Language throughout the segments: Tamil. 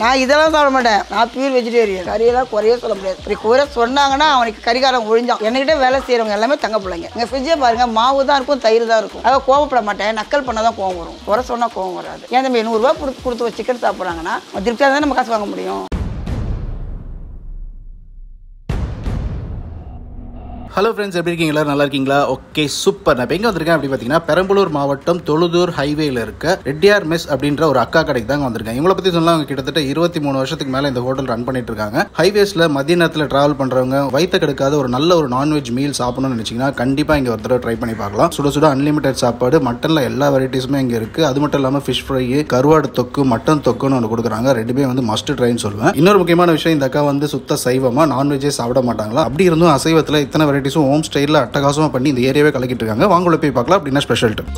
நான் இதெல்லாம் சாப்பிட மாட்டேன் நான் பியூர் வெஜிடேரியன் கறியெல்லாம் குறைய சொல்ல முடியாது இப்படி குறை சொன்னாங்கன்னா அவனுக்கு கறிகாரம் ஒழிஞ்சான் என்கிட்ட வேலை செய்கிறவங்க எல்லாமே தங்க பிள்ளைங்க எங்கள் ஃப்ரிட்ஜை பாருங்க மாவு தான் இருக்கும் தயிர் தான் இருக்கும் அதாவது கோவப்பட மாட்டேன் நக்கல் பண்ணால் தான் கோவம் வரும் குறை சொன்னால் கோவம் வராது ஏன் தம்பி நூறுரூவா கொடுத்து கொடுத்து ஒரு சிக்கன் சாப்பிட்றாங்கன்னா திருப்தியாக தான் நம்ம காசு வாங்க முடியும் ஹலோ ஃப்ரெண்ட்ஸ் எப்படி இருக்கீங்க எல்லாரும் நல்லா இருக்கீங்களா ஓகே சூப்பர் நான் இப்போ எங்கே வந்திருக்கேன் அப்படி பார்த்தீங்கன்னா பெரம்பலூர் மாவட்டம் தொழுதூர் ஹைவேல இருக்க ரெட்டியார் மெஸ் அப்படின்ற ஒரு அக்கா கடைக்கு தாங்க வந்திருக்கேன் இவங்களை பற்றி சொன்னா அவங்க கிட்டத்தட்ட இருபத்தி மூணு வருஷத்துக்கு மேலே இந்த ஹோட்டல் ரன் பண்ணிட்டு இருக்காங்க ஹைவேஸில் மதிய நேரத்தில் ட்ராவல் பண்ணுறவங்க வயிற்று கெடுக்காத ஒரு நல்ல ஒரு நான்வெஜ் மீல் சாப்பிடணும்னு நினச்சிங்கன்னா கண்டிப்பாக இங்கே ஒரு தடவை ட்ரை பண்ணி பார்க்கலாம் சுட சுட அன்லிமிட்டட் சாப்பாடு மட்டனில் எல்லா வெரைட்டிஸுமே இங்கே இருக்குது அது மட்டும் இல்லாமல் ஃபிஷ் ஃப்ரை கருவாடு தொக்கு மட்டன் தொக்குன்னு ஒன்று கொடுக்குறாங்க ரெண்டுமே வந்து மஸ்ட் ட்ரைன்னு சொல்லுவேன் இன்னொரு முக்கியமான விஷயம் இந்த அக்கா வந்து சுத்த சைவமாக நான்வெஜ்ஜே சாப்பிட மாட்டாங்களா அப்படி இருந்தும் அசைவத்தில் இத்தனை வெரைட்டிஸும் ஹோம் ஸ்டைலில் அட்டகாசமாக பண்ணி இந்த ஏரியாவே கலக்கிட்டு இருக்காங்க வாங்க உள்ள போய் பார்க்கலாம் அப்படின்னா ஸ்பெஷல் டிப்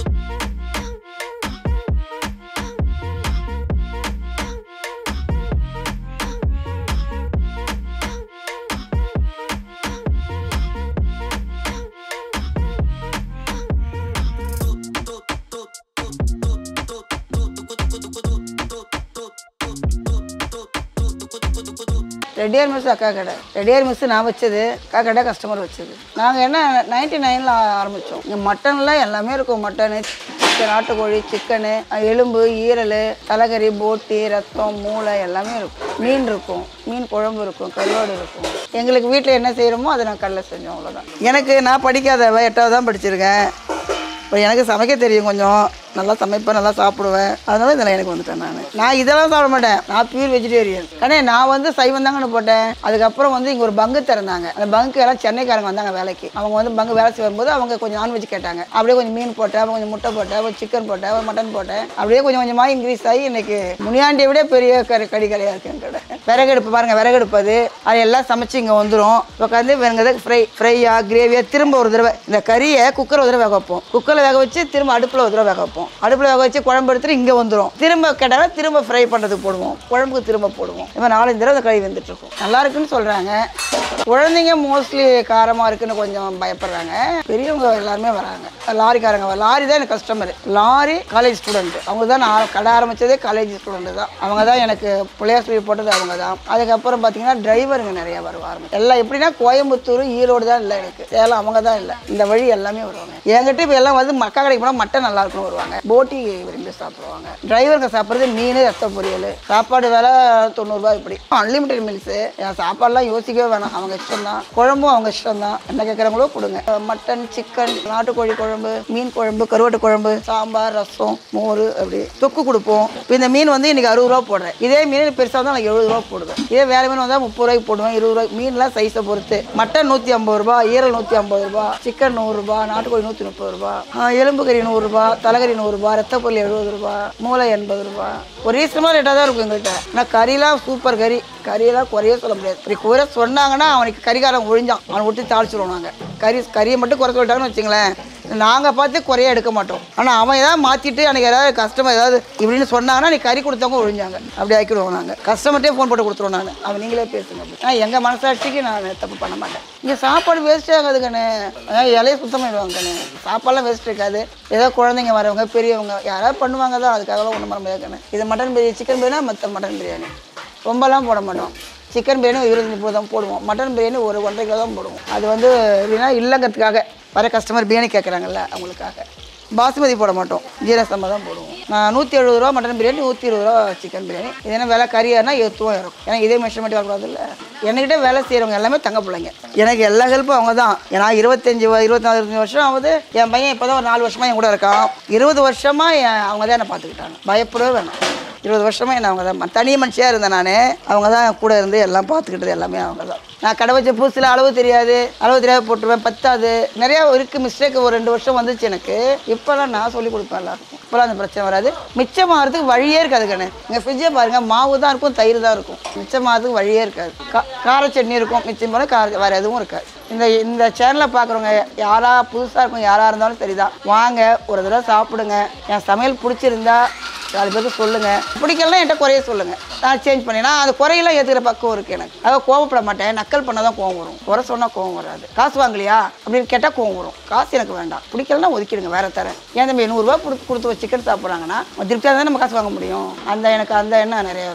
ரெடியார் மிஸ் அக்கா கடை ரெடியார் மிஸ் நான் வச்சது அக்கா கடை கஸ்டமர் வச்சது நாங்கள் என்ன நைன்டி நைனில் ஆரம்பித்தோம் இங்கே மட்டனில் எல்லாமே இருக்கும் மட்டனு சிக்கன் நாட்டுக்கோழி சிக்கனு எலும்பு ஈரல் தலைக்கறி போட்டி ரத்தம் மூளை எல்லாமே இருக்கும் மீன் இருக்கும் மீன் குழம்பு இருக்கும் கருவாடு இருக்கும் எங்களுக்கு வீட்டில் என்ன செய்கிறோமோ அதை நான் கடல செஞ்சோம் அவ்வளோதான் எனக்கு நான் படிக்காதவ எட்டாவது தான் படிச்சிருக்கேன் இப்போ எனக்கு சமைக்க தெரியும் கொஞ்சம் நல்லா சமைப்பேன் நல்லா சாப்பிடுவேன் அதனால இதில் எனக்கு வந்துட்டேன் நான் நான் இதெல்லாம் சாப்பிட மாட்டேன் நான் பியூர் வெஜிடேரியன் கண்ணே நான் வந்து சைவம் தாங்கன்னு போட்டேன் அதுக்கப்புறம் வந்து இங்கே ஒரு பங்கு திறந்தாங்க அந்த பங்கு எல்லாம் சென்னைக்காரங்க வந்தாங்க வேலைக்கு அவங்க வந்து பங்கு வேலை செய்யும் வரும்போது அவங்க கொஞ்சம் நான்வெஜ் கேட்டாங்க அப்படியே கொஞ்சம் மீன் போட்டேன் அப்புறம் கொஞ்சம் முட்டை போட்டேன் அப்புறம் சிக்கன் போட்டேன் அப்புறம் மட்டன் போட்டேன் அப்படியே கொஞ்சம் கொஞ்சமாக இன்க்ரீஸ் ஆகி இன்னைக்கு முனியாண்டியை விட பெரிய கறி கடி கடையாக இருக்கு என் கடை விறகடுப்பு பாருங்க விறகடுப்பு அது அது எல்லாம் சமைச்சு இங்கே வந்துடும் உட்காந்து வெறுங்கிறது ஃப்ரை ஃப்ரையா கிரேவியா திரும்ப ஒரு தடவை இந்த கறியை குக்கர் ஒரு தடவை வேக வைப்போம் குக்கரில் வேக வச்சு திரும்ப அடுப்பில் ஒரு தடவை வேக வைப்போம் அடுப்பில் வேக வச்சு குழம்பு எடுத்துட்டு இங்கே வந்துடும் திரும்ப கேட்டாலும் திரும்ப ஃப்ரை பண்ணுறதுக்கு போடுவோம் குழம்புக்கு திரும்ப போடுவோம் இப்போ நாலஞ்சு தடவை இந்த கறி வெந்துட்டு இருக்கும் நல்லா இருக்குன்னு சொல்கிறாங்க குழந்தைங்க மோஸ்ட்லி காரமாக இருக்குன்னு கொஞ்சம் பயப்படுறாங்க பெரியவங்க எல்லாருமே வராங்க லாரிக்காரங்க வர- லாரி தான் எனக்கு கஸ்டமர் லாரி காலேஜ் ஸ்டூடெண்ட் அவங்க தான் நான் கடை ஆரம்பித்ததே காலேஜ் ஸ்டூடெண்ட் தான் அவங்க தான் எனக்கு பிள்ளையார் சொல்லி போட்டது அவங்க தான் அதுக்கப்புறம் பார்த்தீங்கன்னா டிரைவருங்க நிறைய வருவாங்க எல்லாம் எப்படின்னா கோயம்புத்தூர் ஈரோடு தான் இல்லை எனக்கு சேலம் அவங்க தான் இல்லை இந்த வழி எல்லாமே வருவாங்க என்கிட்ட இப்போ எல்லாம் வந்து மக்கா கடைக்கு போனால் மட்டன் நல்லா இருக்கும்னு வருவாங்க போட்டி விரும்பி சாப்பிடுவாங்க டிரைவருங்க சாப்பிட்றது மீன் ரத்த பொரியல் சாப்பாடு விலை தொண்ணூறுரூவா இப்படி அன்லிமிட்டெட் மீல்ஸு என் சாப்பாடுலாம் யோசிக்கவே வேணாம் அவங்க இஷ்டம் தான் குழம்பும் அவங்க இஷ்டம் தான் என்ன கேட்குறாங்களோ கொடுங்க மட்டன் சிக்கன் நாட்டுக்கோழி குழம்பு மீன் குழம்பு கருவாட்டு குழம்பு சாம்பார் ரசம் மோர் அப்படி தொக்கு கொடுப்போம் இப்போ இந்த மீன் வந்து இன்னைக்கு அறுபது ரூபா போடுறேன் இதே மீன் பெருசாக தான் நான் எழுபது ரூபா போடுவேன் இதே வேற மீன் வந்தால் முப்பது ரூபாய்க்கு போடுவேன் இருபது ரூபாய் மீன்லாம் சைஸை பொறுத்து மட்டன் நூற்றி ஐம்பது ரூபா ஈரல் நூற்றி ஐம்பது ரூபா சிக்கன் நூறுரூபா நாட்டுக்கோழி நூற்றி முப்பது ரூபா ஆ, எலும்பு கறி நூறுரூபா தலைக்கறி நூறுரூபா ரத்த பொருள் எழுபது ரூபா மூளை எண்பது ரூபா ஒரு ரீசனமாக ரேட்டாக தான் இருக்கும் எங்கள்கிட்ட ஆனால் கறிலாம் சூப்பர் கறி கறியெல்லாம் குறைய சொல்ல முடியாது இப்படி குறை சொன்னாங்கன்னா அவனுக்கு கறிகாரம் ஒழிஞ்சான் அவனை விட்டு தாளிச்சிடுவோம் நாங்கள் கறி கறியை மட்டும் குறை சொல்லிட்டாங்கன்னு வச்சுங்களேன் நாங்கள் பார்த்து குறைய எடுக்க மாட்டோம் ஆனால் அவன் ஏதாவது மாற்றிட்டு அன்றைக்கி ஏதாவது கஸ்டமர் ஏதாவது இப்படின்னு சொன்னாங்கன்னா நீ கறி கொடுத்தவங்க ஒழிஞ்சாங்க அப்படி ஆக்கிடுவோம் நாங்கள் கஸ்டமர்ட்டே ஃபோன் போட்டு கொடுத்துருவோம் நான் அவன் நீங்களே பேசுங்க அப்படி ஆனால் எங்கள் மனசாட்சிக்கு நான் தப்பு பண்ண மாட்டேன் இங்கே சாப்பாடு வேஸ்ட்டே ஆகாது கண்ணு அதாவது இலையை சுத்தம் பண்ணிடுவாங்க கண்ணு சாப்பாடுலாம் வேஸ்ட் இருக்காது ஏதோ குழந்தைங்க வரவங்க பெரியவங்க யாராவது பண்ணுவாங்க தான் அதுக்காகலாம் ஒன்றும் பண்ண முடியாது கண்ணு இது மட்டன் பிரியாணி சிக்கன் பிரியாணி மற்ற மட்டன் பிரியாணி ரொம்பலாம் போட மாட்டோம் சிக்கன் பிரியாணி ஒரு இருபது முப்பது தான் போடுவோம் மட்டன் பிரியாணி ஒரு ஒன்றரை கிலோ தான் போடுவோம் அது வந்து எப்படின்னா இல்லைங்கிறதுக்காக வர கஸ்டமர் பிரியாணி கேட்குறாங்கல்ல அவங்களுக்காக பாசுமதி போட மாட்டோம் ஜீரசம்பா தான் போடுவோம் நான் நூற்றி எழுபது ரூபா மட்டன் பிரியாணி நூற்றி இருபது ரூபா சிக்கன் பிரியாணி இது என்ன விலை கறியானா எத்துவம் இருக்கும் ஏன்னா இதே மெஷர்மெண்ட் வரக்கூடாதுல்ல என்கிட்ட வேலை செய்கிறவங்க எல்லாமே தங்க பிள்ளைங்க எனக்கு எல்லா ஹெல்ப்பும் அவங்க தான் ஏன்னா இருபத்தஞ்சி வ- இருபத்தி நாலு வருஷம் ஆகுது என் பையன் இப்போ தான் ஒரு நாலு வருஷமாக என் கூட இருக்கான் இருபது வருஷமாக என் அவங்க தான் என்னை பார்த்துக்கிட்டாங்க பயப்படவே வேணாம் இருபது வருஷமா என்ன அவங்க தான் தனி மனுஷியாக இருந்தேன் நான் அவங்க தான் என் கூட இருந்து எல்லாம் பார்த்துக்கிட்டது எல்லாமே அவங்க தான் நான் கடை வச்ச புதுசில் அளவு தெரியாது அளவு தெரியாது போட்டுருவேன் பத்தாது நிறையா இருக்குது மிஸ்டேக் ஒரு ரெண்டு வருஷம் வந்துச்சு எனக்கு இப்போலாம் நான் சொல்லி கொடுப்பேன் எல்லாருக்கும் இப்போலாம் அந்த பிரச்சனை வராது மிச்சமாகறதுக்கு வழியே இருக்காது கண்ணு எங்கள் ஃப்ரிட்ஜை பாருங்கள் மாவு தான் இருக்கும் தயிர் தான் இருக்கும் மிச்சமாகறதுக்கு வழியே இருக்காது கா கார சட்னி இருக்கும் மிச்சம் போல கார வேறு எதுவும் இருக்காது இந்த இந்த சேனலை பார்க்குறவங்க யாரா புதுசாக இருக்கும் யாராக இருந்தாலும் சரிதான் வாங்க ஒரு தடவை சாப்பிடுங்க என் சமையல் பிடிச்சிருந்தா நாலு பேருக்கு சொல்லுங்கள் பிடிக்கலன்னா என்கிட்ட குறைய சொல்லுங்கள் நான் சேஞ்ச் பண்ணினா அந்த குறையெல்லாம் ஏற்றுக்கிற பக்கம் இருக்குது எனக்கு அதாவது கோவப்பட மாட்டேன் நக்கல் பண்ணால் தான் கோவம் வரும் குறை சொன்னால் கோவம் வராது காசு வாங்கலையா அப்படின்னு கேட்டால் கோவம் வரும் காசு எனக்கு வேண்டாம் பிடிக்கலன்னா ஒதுக்கிடுங்க வேற தரேன் ஏன் தம்பி நூறுரூவா கொடுத்து கொடுத்து ஒரு சிக்கன் சாப்பிட்றாங்கன்னா திருப்தியாக தான் நம்ம காசு வாங்க முடியும் அந்த எனக்கு அந்த எண்ணம் நிறைய இருக்கும்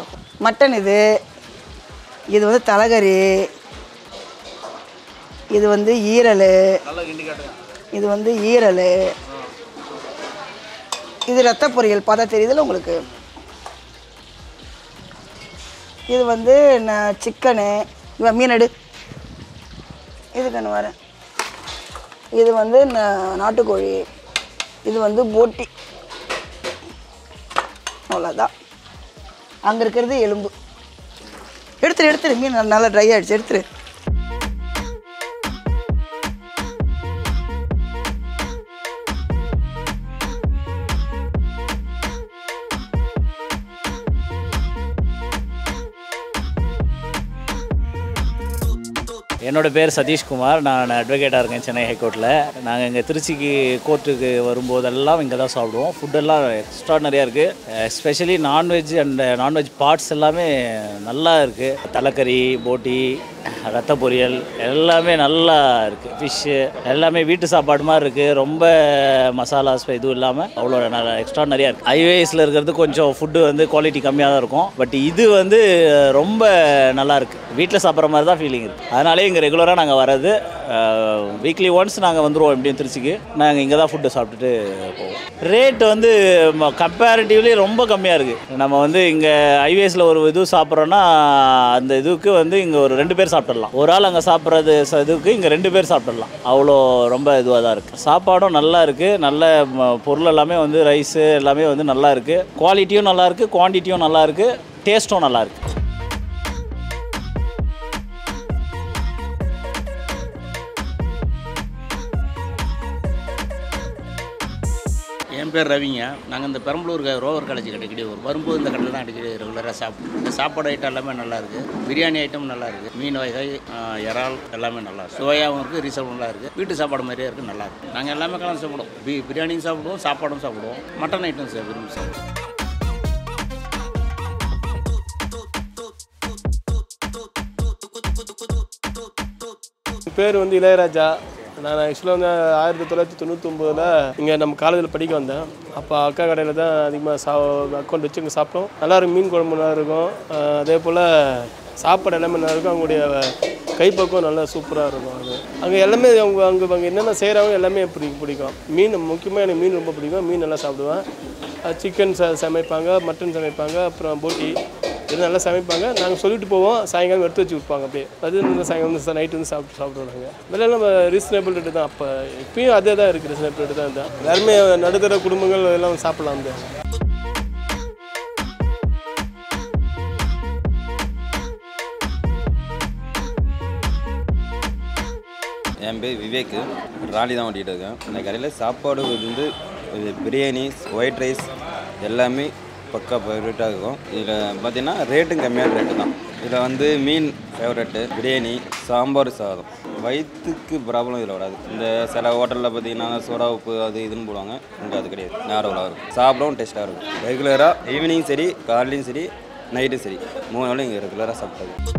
மட்டன் இது இது வந்து தலைகறி இது வந்து ஈரல் நல்லா கிண்டி காட்டுங்க இது வந்து ஈரல் இது ரத்த பொரியல் பார்த்தா தெரியுதுல்ல உங்களுக்கு இது வந்து ந- சிக்கனு இவன் மீன் எடு இது கண்ணு வரேன் இது வந்து ந- நாட்டுக்கோழி இது வந்து போட்டி அவ்வளோதான் அங்கே இருக்கிறது எலும்பு எடுத்துரு எடுத்துரு மீன் நல்லா- நல்லா ட்ரை ஆகிடுச்சு எடுத்துரு என்னோட பேர் சதீஷ்குமார் நான் அட்வொகேட்டாக இருக்கேன் சென்னை ஹைகோர்ட்டில் நாங்கள் இங்கே திருச்சிக்கு கோர்ட்டுக்கு வரும்போதெல்லாம் இங்கே தான் சாப்பிடுவோம் ஃபுட்டெல்லாம் எக்ஸ்ட்ராடனரியாக இருக்குது especially nonveg and nonveg parts எல்லாமே நல்லா இருக்குது தலைக்கறி போட்டி ரத்த பொரியல் எல்லாமே நல்லா இருக்குது ஃபிஷ்ஷு எல்லாமே வீட்டு சாப்பாடு மாதிரி இருக்குது ரொம்ப மசாலாஸ் இதுவும் இல்லாமல் அவ்வளோ நல்லா எக்ஸ்ட்ராடனரியாக இருக்குது ஹைவேஸில் இருக்கிறது கொஞ்சம் ஃபுட்டு வந்து குவாலிட்டி கம்மியாக தான் இருக்கும் பட் இது வந்து ரொம்ப நல்லா இருக்குது வீட்டில் சாப்பிட்ற மாதிரி தான் ஃபீலிங் இருக்குது அதனாலே இங்கே ரெகுலராக நாங்கள் வர்றது வீக்லி ஒன்ஸ் நாங்கள் வந்துடுவோம் எப்படியும் திருச்சிக்கு நாங்கள் இங்கே தான் ஃபுட்டு சாப்பிட்டுட்டு போவோம் ரேட் வந்து கம்பேரிட்டிவ்லி ரொம்ப கம்மியாக இருக்குது நம்ம வந்து இங்கே ஹைவேஸில் ஒரு இது சாப்பிட்றோன்னா அந்த இதுக்கு வந்து இங்கே ஒரு ரெண்டு பேர் சாப்பிட்றலாம் ஒரு ஆள் அங்கே சாப்பிட்றது ச- இதுக்கு இங்கே ரெண்டு பேர் சாப்பிட்றலாம் அவ்வளோ ரொம்ப இதுவாக தான் இருக்குது சாப்பாடும் நல்லா இருக்குது நல்ல ம, பொருள் எல்லாமே வந்து ரைஸு எல்லாமே வந்து நல்லா இருக்குது குவாலிட்டியும் நல்லா இருக்குது குவான்டிட்டியும் நல்லா இருக்குது டேஸ்ட்டும் நல்லா இருக்குது என் பேர் ரவிங்க நாங்கள் இந்த பெரம்பலூர் ரோவர் காலேஜ் அடிக்கடி வரும் வரும்போது இந்த கடையில் தான் அடிக்கடி ரெகுலராக சாப்பிடுவோம் இந்த சாப்பாடு ஐட்டம் எல்லாமே நல்லா இருக்குது பிரியாணி ஐட்டம் நல்லா இருக்குது மீன் வகை ஆ, இறால் எல்லாமே நல்லா இருக்கு சுவையாகவும் இருக்குது ரீசனபுளாக இருக்குது வீட்டு சாப்பாடு மாதிரியே இருக்குது நல்லா இருக்குது நாங்கள் எல்லாமே கலந்து சாப்பிடுவோம் பி பிரியாணியும் சாப்பிடுவோம் சாப்பாடும் சாப்பிடுவோம் மட்டன் ஐட்டம் சா- விரும்பி சாப்பிடுவோம் என் பேர் வந்து இளையராஜா நான் ஆக்சுவலாக வந்து ஆயிரத்தி தொள்ளாயிரத்தி தொண்ணூத்தொம்போதில் இங்கே நம்ம காலேஜில் படிக்க வந்தேன் அப்போ அக்கா கடையில் தான் அதிகமாக சா அக்கௌண்ட் வச்சு இங்கே சாப்பிட்டோம் நல்லா இருக்கும் மீன் குழம்பு நல்லா இருக்கும் ஆஹ் அதே போல் சாப்பாடு எல்லாமே நல்லா இருக்கும் அவங்களுடைய கைப்பக்குவம் நல்லா சூப்பராக இருக்கும் அது அங்கே எல்லாமே அவங்க அங்கே அங்கே என்னென்ன செய்கிறாங்க எல்லாமே பிடிக்கும் பிடிக்கும் மீன் முக்கியமாக எனக்கு மீன் ரொம்ப பிடிக்கும் மீன் நல்லா சாப்பிடுவேன் சிக்கன் ச சமைப்பாங்க மட்டன் சமைப்பாங்க அப்புறம் போட்டி இது நல்லா சமைப்பாங்க நாங்கள் சொல்லிட்டு போவோம் சாயங்காலம் எடுத்து வச்சு கொடுப்பாங்க அப்படியே அது வந்து சாயங்காலம் வந்து நைட்டு வந்து சாப்பிட்டு சாப்பிடுவாங்க விலையெல்லாம் நம்ம ரீசனபிள் ரேட்டு தான் அப்போ இப்பயும் அதே தான் இருக்குது ரீசனபிள் ரேட்டு தான் இருந்தால் எல்லாருமே நடுத்தர குடும்பங்கள் எல்லாம் சாப்பிடலாம் வந்து என் பேர் விவேக் ராலி தான் ஓட்டிகிட்டு இருக்கேன் இந்த கடையில் சாப்பாடு வந்து இது பிரியாணி ஒயிட் ரைஸ் எல்லாமே பக்கா ஃபேவரட்டாக இருக்கும் இதில் பார்த்தீங்கன்னா ரேட்டும் கம்மியான ரேட்டு தான் இதில் வந்து மீன் ஃபேவரெட்டு பிரியாணி சாம்பார் சாதம் வயிற்றுக்கு ப்ராப்ளம் இதில் வராது இந்த சில ஹோட்டலில் பார்த்தீங்கன்னா சோடா உப்பு அது இதுன்னு போடுவாங்க இங்கே அது கிடையாது நார்மலாக இருக்கும் சாப்பிடவும் டேஸ்ட்டாக இருக்கும் ரெகுலராக ஈவினிங் சரி காலையிலையும் சரி நைட்டும் சரி மூணு நாளும் இங்கே ரெகுலராக சாப்பிட்டது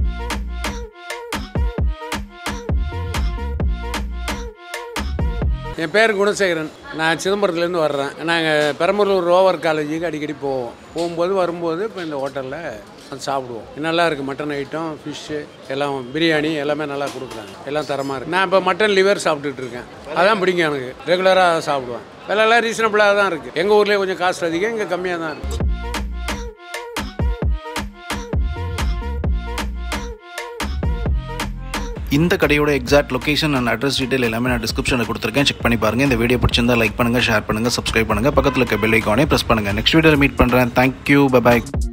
என் பேர் குணசேகரன் நான் சிதம்பரத்துலேருந்து வர்றேன் நாங்கள் பெரம்பலூர் ரோவர் காலேஜுக்கு அடிக்கடி போவோம் போகும்போது வரும்போது இப்போ இந்த ஹோட்டலில் வந்து சாப்பிடுவோம் நல்லா இருக்குது மட்டன் ஐட்டம் ஃபிஷ்ஷு எல்லாம் பிரியாணி எல்லாமே நல்லா கொடுக்குறாங்க எல்லாம் தரமாக இருக்குது நான் இப்போ மட்டன் லிவர் சாப்பிட்டுட்டு இருக்கேன் அதான் பிடிக்கும் எனக்கு ரெகுலராக சாப்பிடுவேன் விலைலாம் ரீசனபிளாக தான் இருக்குது எங்கள் ஊர்லேயே கொஞ்சம் காஸ்ட் அதிகம் இங்கே கம்மியாக தான் இருக்குது இந்த கடையோட exact location and address detail எல்லாமே நான் டிஸ்கிரிப்ஷனில் கொடுத்துருக்கேன் செக் பண்ணி பாருங்க இந்த வீடியோ பிடிச்சிருந்தா லைக் பண்ணுங்க ஷேர் பண்ணுங்க சப்ஸ்கிரைப் பண்ணுங்க பக்கத்தில் இருக்க பெல் ஐக்கானே ப்ரெஸ் பண்ணுங்க நெக்ஸ்ட் வீடியோவில் மீட் பண்ணுறேன் தேங்க்யூ பை